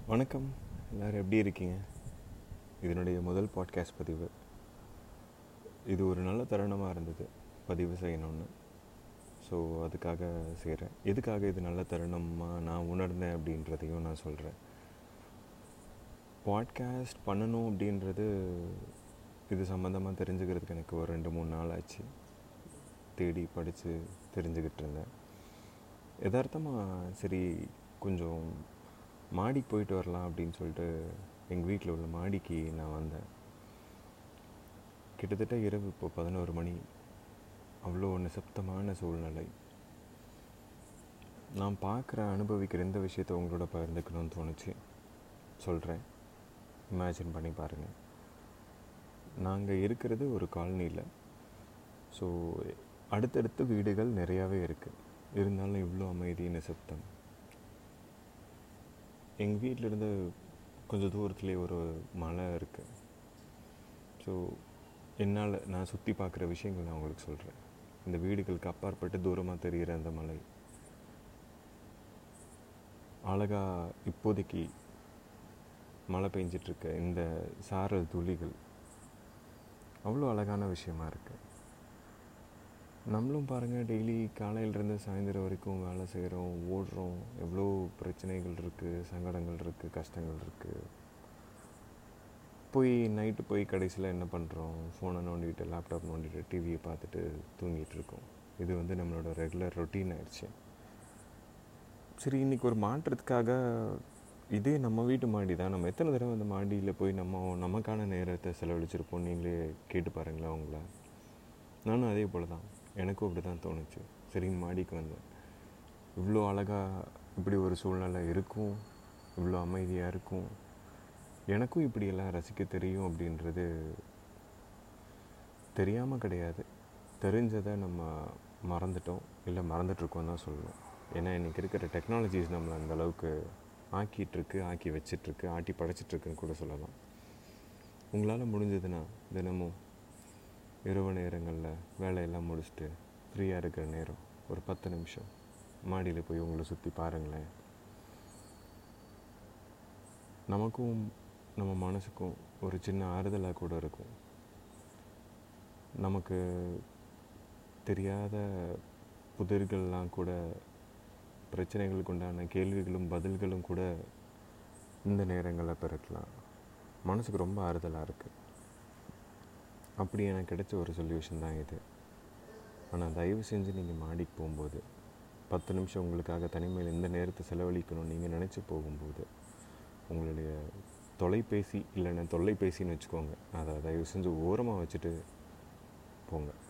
வணக்கம் எல்லோரும் எப்படி இருக்கீங்க இதனுடைய முதல் பாட்காஸ்ட் பதிவு இது ஒரு நல்ல தருணமாக இருந்தது பதிவு செய்யணும்னு ஸோ அதுக்காக செய்கிறேன் எதுக்காக இது நல்ல தருணமாக நான் உணர்ந்தேன் அப்படின்றதையும் நான் சொல்கிறேன் பாட்காஸ்ட் பண்ணணும் அப்படின்றது இது சம்மந்தமாக தெரிஞ்சுக்கிறதுக்கு எனக்கு ஒரு ரெண்டு மூணு நாள் ஆச்சு தேடி படித்து தெரிஞ்சுக்கிட்டு இருந்தேன் யதார்த்தமாக சரி கொஞ்சம் மாடிக்கு போயிட்டு வரலாம் அப்படின்னு சொல்லிட்டு எங்கள் வீட்டில் உள்ள மாடிக்கு நான் வந்தேன் கிட்டத்தட்ட இரவு இப்போ பதினோரு மணி அவ்வளோ நிசப்தமான சூழ்நிலை நான் பார்க்குற அனுபவிக்கிற எந்த விஷயத்தை உங்களோட பகிர்ந்துக்கணும்னு தோணுச்சு சொல்கிறேன் இமேஜின் பண்ணி பாருங்கள் நாங்கள் இருக்கிறது ஒரு காலனியில் ஸோ அடுத்தடுத்த வீடுகள் நிறையாவே இருக்குது இருந்தாலும் இவ்வளோ அமைதி நிசப்தம் எங்கள் வீட்டிலேருந்து கொஞ்சம் தூரத்துலேயே ஒரு மலை இருக்குது ஸோ என்னால் நான் சுற்றி பார்க்குற விஷயங்கள் நான் உங்களுக்கு சொல்கிறேன் இந்த வீடுகளுக்கு அப்பாற்பட்டு தூரமாக தெரிகிற அந்த மலை அழகாக இப்போதைக்கு மழை பெஞ்சிட்ருக்க இந்த சாரல் துளிகள் அவ்வளோ அழகான விஷயமா இருக்குது நம்மளும் பாருங்கள் டெய்லி காலையிலேருந்து சாயந்தரம் வரைக்கும் வேலை செய்கிறோம் ஓடுறோம் எவ்வளோ பிரச்சனைகள் இருக்குது சங்கடங்கள் இருக்குது கஷ்டங்கள் இருக்குது போய் நைட்டு போய் கடைசியில் என்ன பண்ணுறோம் ஃபோனை நோண்டிட்டு லேப்டாப் நோண்டிட்டு டிவியை பார்த்துட்டு தூங்கிட்டு இருக்கோம் இது வந்து நம்மளோட ரெகுலர் ரொட்டீன் ஆயிடுச்சு சரி இன்றைக்கி ஒரு மாற்றத்துக்காக இதே நம்ம வீட்டு மாடி தான் நம்ம எத்தனை தடவை அந்த மாடியில் போய் நம்ம நமக்கான நேரத்தை செலவழிச்சிருப்போம் நீங்களே கேட்டு பாருங்களேன் உங்களை நானும் அதே போல் தான் எனக்கும் அப்படி தான் தோணுச்சு சரின்னு மாடிக்கு வந்தேன் இவ்வளோ அழகாக இப்படி ஒரு சூழ்நிலை இருக்கும் இவ்வளோ அமைதியாக இருக்கும் எனக்கும் இப்படியெல்லாம் ரசிக்க தெரியும் அப்படின்றது தெரியாமல் கிடையாது தெரிஞ்சதை நம்ம மறந்துட்டோம் இல்லை மறந்துட்டுருக்கோம் தான் சொல்லணும் ஏன்னா இன்றைக்கி இருக்கிற டெக்னாலஜிஸ் நம்மளை அந்த அளவுக்கு ஆக்கிட்டுருக்கு ஆக்கி வச்சிட்ருக்கு ஆட்டி படைச்சிட்ருக்குன்னு கூட சொல்லலாம் உங்களால் முடிஞ்சதுன்னா தினமும் இரவு நேரங்களில் வேலையெல்லாம் முடிச்சுட்டு ஃப்ரீயாக இருக்கிற நேரம் ஒரு பத்து நிமிஷம் மாடியில் போய் உங்களை சுற்றி பாருங்களேன் நமக்கும் நம்ம மனசுக்கும் ஒரு சின்ன ஆறுதலாக கூட இருக்கும் நமக்கு தெரியாத புதிர்கள்லாம் கூட பிரச்சனைகளுக்கு உண்டான கேள்விகளும் பதில்களும் கூட இந்த நேரங்களில் பிறக்கலாம் மனசுக்கு ரொம்ப ஆறுதலாக இருக்குது அப்படி எனக்கு கிடைச்ச ஒரு சொல்யூஷன் தான் இது ஆனால் தயவு செஞ்சு நீங்கள் மாடிக்கு போகும்போது பத்து நிமிஷம் உங்களுக்காக தனிமையில் இந்த நேரத்தை செலவழிக்கணும் நீங்கள் நினச்சி போகும்போது உங்களுடைய தொலைபேசி இல்லைன்னா தொல்லைபேசின்னு வச்சுக்கோங்க அதை தயவு செஞ்சு ஓரமாக வச்சுட்டு போங்க